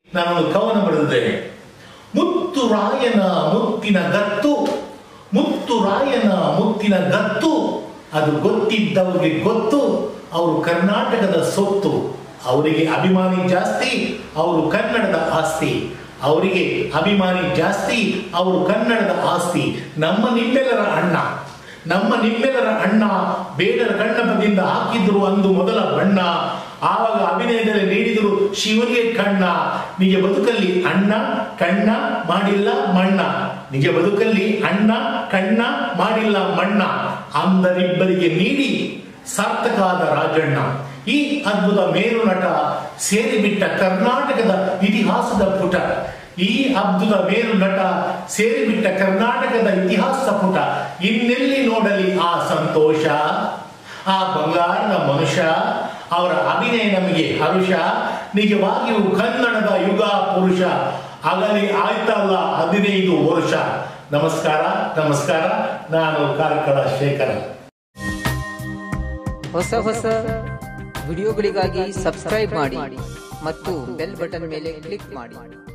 ನಾನೊಂದು ಕವನ ಬರೆದಿದ್ದೇನೆ ಮುತ್ತು ರಾಯನ ಮುತ್ತಿನ ಗತ್ತು ಮುತ್ತು ರಾಯನ ಮುತ್ತಿನ ಗತ್ತು ಅದು ಗೊತ್ತಿದ್ದವ್ರಿಗೆ ಗೊತ್ತು ಅವರು ಕರ್ನಾಟಕದ ಸೊತ್ತು ಅವರಿಗೆ ಅಭಿಮಾನಿ ಜಾಸ್ತಿ ಅವರು ಕನ್ನಡದ ಆಸ್ತಿ ಅವರಿಗೆ ಅಭಿಮಾನಿ ಜಾಸ್ತಿ ಅವರು ಕನ್ನಡದ ಆಸ್ತಿ ನಮ್ಮ ನಿಮ್ಮೆಲ್ಲರ ಅಣ್ಣ ನಮ್ಮ ನಿಮ್ಮೆಲ್ಲರ ಅಣ್ಣ ಬೇಡರ ಕಣ್ಣಪದಿಂದ ಹಾಕಿದ್ರು ಅಂದು ಮೊದಲ ಬಣ್ಣ ಆವಾಗ ಅಭಿನಯದಲ್ಲಿ ನೀಡಿದರು ಶಿವನಿಗೆ ಕಣ್ಣ ನಿಜ ಬದುಕಲ್ಲಿ ಅಣ್ಣ ಕಣ್ಣ ಮಾಡಿಲ್ಲ ಮಣ್ಣ ನಿಜ ಬದುಕಲ್ಲಿ ಅಣ್ಣ ಕಣ್ಣ ಮಾಡಿಲ್ಲ ಮಣ್ಣ ಅಂದರಿಬ್ಬರಿಗೆ ನೀಡಿ ಸಾರ್ಥಕಾದ ರಾಜಣ್ಣ ಈ ಅದ್ಭುತ ಮೇರು ನಟ ಸೇರಿಬಿಟ್ಟ ಕರ್ನಾಟಕದ ಇತಿಹಾಸದ ಪುಟ ಈ ಅದ್ಭುತ ಮೇರು ನಟ ಸೇರಿಬಿಟ್ಟ ಕರ್ನಾಟಕದ ಇತಿಹಾಸದ ಪುಟ ಇನ್ನೆಲ್ಲಿ ನೋಡಲಿ ಆ ಸಂತೋಷ ಆ ಬಂಗಾರದ ಮನುಷ್ಯ ಅವರ ಅಭಿನಯ ನಮಗೆ ಹರುಷ ನಿಜವಾಗಿಯೂ ಕನ್ನಡದ ಯುಗ ಪುರುಷ ಆಗಲಿ ಆಯ್ತಲ್ಲ ಹದಿನೈದು ವರ್ಷ ನಮಸ್ಕಾರ ನಮಸ್ಕಾರ ನಾನು ಕಾರ್ಕಳ ಶೇಖರ ಹೊಸ ಹೊಸ ವಿಡಿಯೋಗಳಿಗಾಗಿ ಸಬ್ಸ್ಕ್ರೈಬ್ ಮಾಡಿ ಮತ್ತು ಬೆಲ್ ಬಟನ್ ಮೇಲೆ ಕ್ಲಿಕ್ ಮಾಡಿ